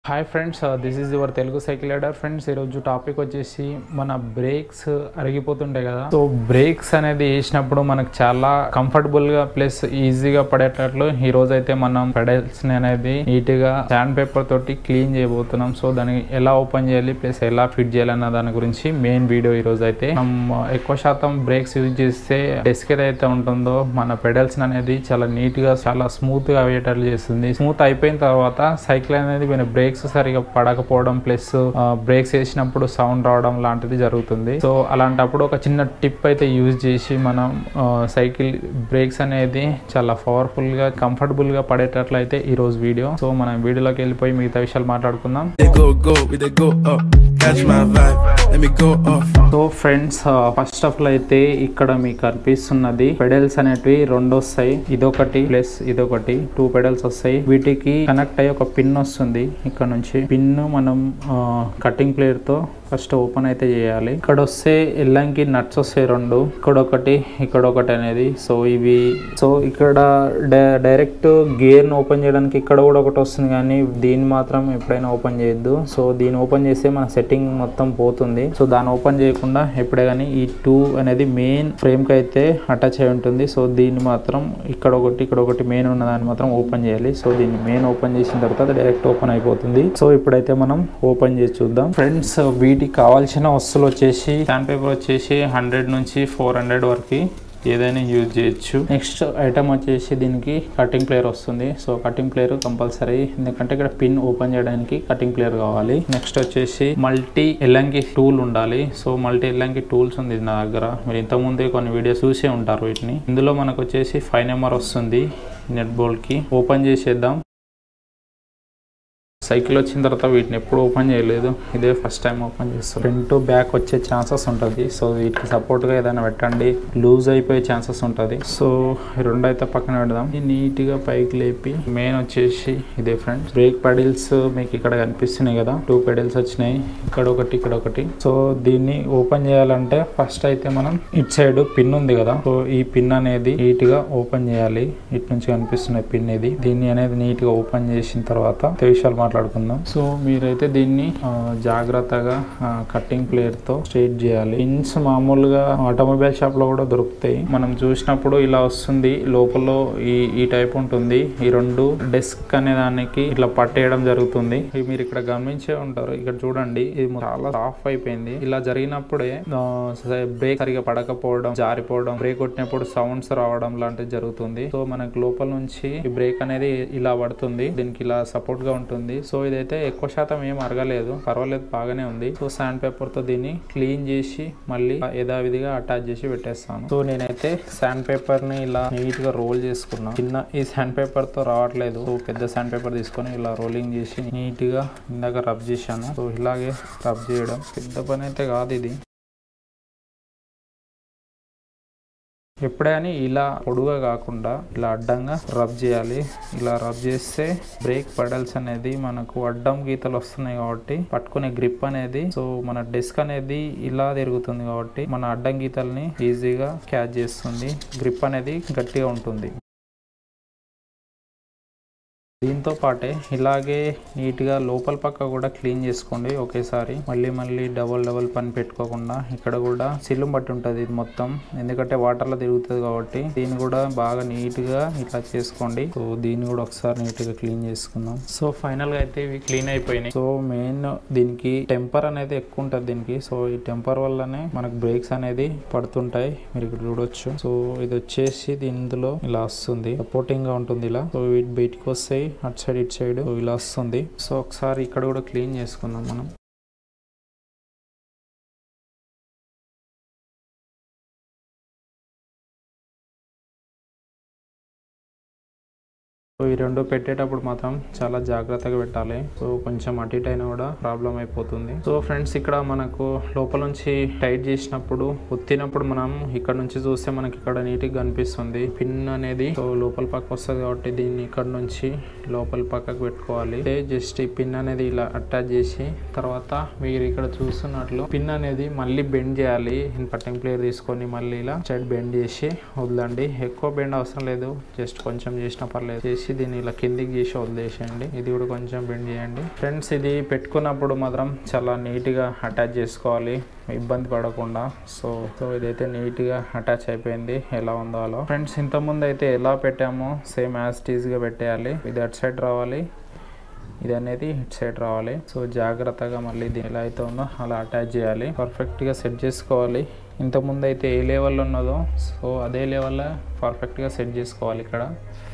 Hi friends this is your Telugu cycle rider friends ఈరోజు topic వచ్చేసి మన బ్రేక్స్ అరిగిపోతుంటాయి కదా సో బ్రేక్స్ అనేది వేసినప్పుడు మనకు చాలా కంఫర్టబుల్ గా ప్లస్ ఈజీగా పడేటట్లు ఈ రోజు అయితే మనం పెడల్స్ అనేది నీట్ గా శాండ్ పేపర్ తోటి క్లీన్ చేయబోతున్నాం సో దాన్ని ఎలా ఓపెన్ చేయాలి ప్లస్ ఎలా ఫిట్ చేయాలి అన్న దాని గురించి మెయిన్ వీడియో ఈ రోజు అయితే మనం ఎక్కువ శాతం బ్రేక్స్ యూజ్ చేస్తే డెస్క్ ఏదైతే ఉంటుందో మన పెడల్స్ అనేది చాలా నీట్ గా చాలా స్మూత్ గా అయ్యేటట్లు చేస్తుంది స్మూత్ అయిపోయిన తర్వాత సైకిల్ అనేది మన బ్రేక్స్ సరిగా పడకపోవడం ప్లస్ బ్రేక్స్ వేసినప్పుడు సౌండ్ రావడం లాంటిది జరుగుతుంది సో అలాంటప్పుడు ఒక చిన్న టిప్ అయితే యూజ్ చేసి మనం ఆ, సైకిల్ బ్రేక్స్ అనేది చాలా పవర్ఫుల్ గా కంఫర్టబుల్ గా పడేటట్లు అయితే ఈ రోజు వీడియో సో మనం వీడియోలోకి వెళ్ళిపోయి మిగతా విషయాలు మాట్లాడుకుందాం They go, go, we they go up. Catch my vibe, let me go off. So friends first of all అయితే ఇక్కడ మీకు కనిపిస్తున్నది పెడల్స్ అనేటివి రెండు వస్తాయి ఇదొకటి ప్లస్ ఇదొకటి టూ పెడల్స్ వస్తాయి వీటికి కనెక్ట్ అయ్యి ఒక పిన్ వస్తుంది ఇక్కడ నుంచి పిన్ మనం కటింగ్ ప్లేయర్ తో ఫస్ట్ ఓపెన్ అయితే చేయాలి ఇక్కడ వస్తే ఎల్లంకి నట్స్ వస్తాయి రెండు ఇక్కడ ఒకటి ఇక్కడ ఒకటి అనేది సో ఇవి సో ఇక్కడ డై- డైరెక్ట్ గేర్ ను ఓపెన్ చేయడానికి ఇక్కడ కూడా ఒకటి వస్తుంది కానీ దీన్ని మాత్రం ఎప్పుడైనా ఓపెన్ చేయొద్దు సో దీన్ని ఓపెన్ చేస్తే మన సెట్టింగ్ మొత్తం పోతుంది సో దాన్ని ఓపెన్ చేయకుండా ఎప్పుడే కానీ ఈ టూ అనేది మెయిన్ ఫ్రేమ్ కి అయితే అటాచ్ అయి ఉంటుంది సో దీన్ని మాత్రం ఇక్కడ ఒకటి ఇక్కడ ఒకటి మెయిన్ ఉన్న దాన్ని మాత్రం ఓపెన్ చేయాలి సో దీన్ని మెయిన్ ఓపెన్ చేసిన తర్వాత డైరెక్ట్ ఓపెన్ అయిపోతుంది సో ఇప్పుడైతే మనం ఓపెన్ చేసి చూద్దాం ఫ్రెండ్స్ వీటికి కావాల్సిన వస్తువులు వచ్చేసి శాండ్ పేపర్ వచ్చేసి హండ్రెడ్ నుంచి ఫోర్ హండ్రెడ్ వరకు ఏదైనా యూజ్ చేయొచ్చు నెక్స్ట్ ఐటమ్ వచ్చేసి దీనికి కటింగ్ ప్లేయర్ వస్తుంది సో కటింగ్ ప్లేయర్ కంపల్సరీ ఎందుకంటే ఇక్కడ పిన్ ఓపెన్ చేయడానికి కటింగ్ ప్లేయర్ కావాలి నెక్స్ట్ వచ్చేసి మల్టీ ఎల్లంకి టూల్ ఉండాలి సో మల్టీ ఎల్లంకి టూల్స్ ఉంది నా దగ్గర మీరు ఇంతకుముందే కొన్ని వీడియోస్ చూసే ఉంటారు వీటిని ఇందులో మనకు వచ్చేసి ఫైవ్ నెంబర్ వస్తుంది నెట్ బోల్డ్కి ఓపెన్ చేసేద్దాం సైకిల్ వచ్చిన తర్వాత వీటిని ఎప్పుడు ఓపెన్ చేయలేదు ఇదే ఫస్ట్ టైం ఓపెన్ చేస్తాం ఫ్రంట్ బ్యాక్ వచ్చే ఛాన్సెస్ ఉంటుంది సో వీటికి సపోర్ట్ గా ఏదైనా పెట్టండి లూజ్ అయిపోయే ఛాన్సెస్ ఉంటుంది సో ఈ రెండు అయితే పక్కన పెడదాం ఇది నీట్ గా పైకి లేపి మెయిన్ వచ్చేసి ఇదే ఫ్రెండ్స్ బ్రేక్ పెడిల్స్ మీకు ఇక్కడ కనిపిస్తున్నాయి కదా టూ పెడిల్స్ వచ్చినాయి ఇక్కడ ఒకటి ఇక్కడ ఒకటి సో దీన్ని ఓపెన్ చేయాలంటే ఫస్ట్ అయితే మనం ఇట్ సైడ్ పిన్ ఉంది కదా సో ఈ పిన్ అనేది నీట్ గా ఓపెన్ చేయాలి ఇటు నుంచి కనిపిస్తున్న పిన్ ఇది దీన్ని అనేది నీట్ గా ఓపెన్ చేసిన తర్వాత ఈ విషయాలు మాట్లాడుకుందాం సో మీరైతే దీన్ని ఆ, జాగ్రత్తగా కట్టింగ్ ప్లేయర్ తో స్ట్రైట్ చేయాలి పిన్స్ మామూలుగా ఆటోమొబైల్ షాప్ లో కూడా దొరుకుతాయి మనం చూసినప్పుడు ఇలా వస్తుంది లోపల ఈ ఈ టైప్ ఉంటుంది ఈ రెండు డెస్క్ అనే దానికి ఇట్లా పట్టేయడం జరుగుతుంది ఇవి మీరు ఇక్కడ గమనించే ఉంటారు ఇక్కడ చూడండి ఇది చాలా సాఫ్ అయిపోయింది ఇలా జరిగినప్పుడే బ్రేక్ సరిగా పడకపోవడం జారిపోవడం బ్రేక్ కొట్టినప్పుడు సౌండ్స్ రావడం లాంటిది జరుగుతుంది సో మనకు లోపల నుంచి ఈ బ్రేక్ అనేది ఇలా పడుతుంది దీనికి ఇలా సపోర్ట్ గా ఉంటుంది సో ఇదైతే ఎక్కువ శాతం ఏం అరగలేదు పర్వాలేదు బాగానే ఉంది సో శాండ్ పేపర్ తో దీన్ని క్లీన్ చేసి మళ్ళీ యథావిధిగా అటాచ్ చేసి పెట్టేస్తాను సో నేనైతే శాండ్ పేపర్ ని ఇలా నీట్ గా రోల్ చేసుకున్నా చిన్న ఈ శాండ్ పేపర్ తో రావట్లేదు సో పెద్ద శాండ్ పేపర్ తీసుకొని ఇలా రోలింగ్ చేసి నీట్ గా ఇందాక రబ్ చేశాను సో ఇలాగే రబ్ చేయడం పెద్ద పని అయితే కాదు ఇది ఎప్పుడైనా ఇలా పొడుగా కాకుండా ఇలా అడ్డంగా రబ్ చేయాలి ఇలా రబ్ చేస్తే బ్రేక్ పెడల్స్ అనేది మనకు అడ్డం గీతలు వస్తున్నాయి కాబట్టి పట్టుకునే గ్రిప్ అనేది సో మన డెస్క్ అనేది ఇలా తిరుగుతుంది కాబట్టి మన అడ్డం గీతల్ని ఈజీగా క్యాచ్ చేస్తుంది గ్రిప్ అనేది గట్టిగా ఉంటుంది దీంతో పాటే ఇలాగే నీట్గా లోపల పక్క కూడా క్లీన్ చేసుకోండి ఒకేసారి మళ్ళీ మళ్ళీ డబల్ డబల్ పని పెట్టుకోకుండా ఇక్కడ కూడా సిల్లు బట్టి ఉంటుంది ఇది మొత్తం ఎందుకంటే వాటర్లో తిరుగుతుంది కాబట్టి దీన్ని కూడా బాగా నీట్గా ఇట్లా చేసుకోండి సో దీన్ని కూడా ఒకసారి నీట్గా క్లీన్ చేసుకుందాం సో ఫైనల్గా అయితే ఇవి క్లీన్ అయిపోయినాయి సో మెయిన్ దీనికి టెంపర్ అనేది ఎక్కువ ఉంటుంది దీనికి సో ఈ టెంపర్ వల్లనే మనకు బ్రేక్స్ అనేది పడుతుంటాయి మీరు ఇక్కడ చూడొచ్చు సో ఇది వచ్చేసి ఇందులో ఇలా వస్తుంది సపోర్టింగ్ గా ఉంటుంది ఇలా సో వీటి బయటికి వస్తాయి అటు సైడ్ ఇటు సైడ్ ఇలా వస్తుంది సో ఒకసారి ఇక్కడ కూడా క్లీన్ చేసుకుందాం మనం సో ఈ రెండు పెట్టేటప్పుడు మాత్రం చాలా జాగ్రత్తగా పెట్టాలి సో కొంచెం అటు ఇటు అయినా కూడా ప్రాబ్లం అయిపోతుంది సో ఫ్రెండ్స్ ఇక్కడ మనకు లోపల నుంచి టైట్ చేసినప్పుడు ఒత్తినప్పుడు మనం ఇక్కడ నుంచి చూస్తే మనకి ఇక్కడ నీట్గా కనిపిస్తుంది పిన్ అనేది సో లోపల పక్క వస్తుంది కాబట్టి దీన్ని ఇక్కడ నుంచి లోపల పక్కకు పెట్టుకోవాలి జస్ట్ ఈ పిన్ అనేది ఇలా అటాచ్ చేసి తర్వాత మీరు ఇక్కడ చూస్తున్నట్లు పిన్ అనేది మళ్ళీ బెండ్ చేయాలి కటింగ్ ప్లేయర్ తీసుకొని మళ్ళీ ఇలా సైడ్ బెండ్ చేసి వదలండి ఎక్కువ బెండ్ అవసరం లేదు జస్ట్ కొంచెం చేసిన పర్లేదు చేసి చేసి దీన్ని ఇలా కిందికి చేసి వదిలేసేయండి ఇది కూడా కొంచెం బెండ్ చేయండి ఫ్రెండ్స్ ఇది పెట్టుకున్నప్పుడు మాత్రం చాలా నీట్గా అటాచ్ చేసుకోవాలి ఇబ్బంది పడకుండా సో సో ఇదైతే నీట్గా అటాచ్ అయిపోయింది ఎలా ఉందో అలా ఫ్రెండ్స్ ఇంతకుముందు అయితే ఎలా పెట్టామో సేమ్ యాజ్ టీజ్గా పెట్టేయాలి ఇది అటు సైడ్ రావాలి ఇది అనేది ఇటు సైడ్ రావాలి సో జాగ్రత్తగా మళ్ళీ ఇది ఎలా అయితే ఉందో అలా అటాచ్ చేయాలి పర్ఫెక్ట్గా సెట్ చేసుకోవాలి ఇంతకుముందు అయితే ఏ లెవెల్లో ఉన్నదో సో అదే లెవెల్లో పర్ఫెక్ట్గా సెట్ చేసుకోవాలి ఇక్కడ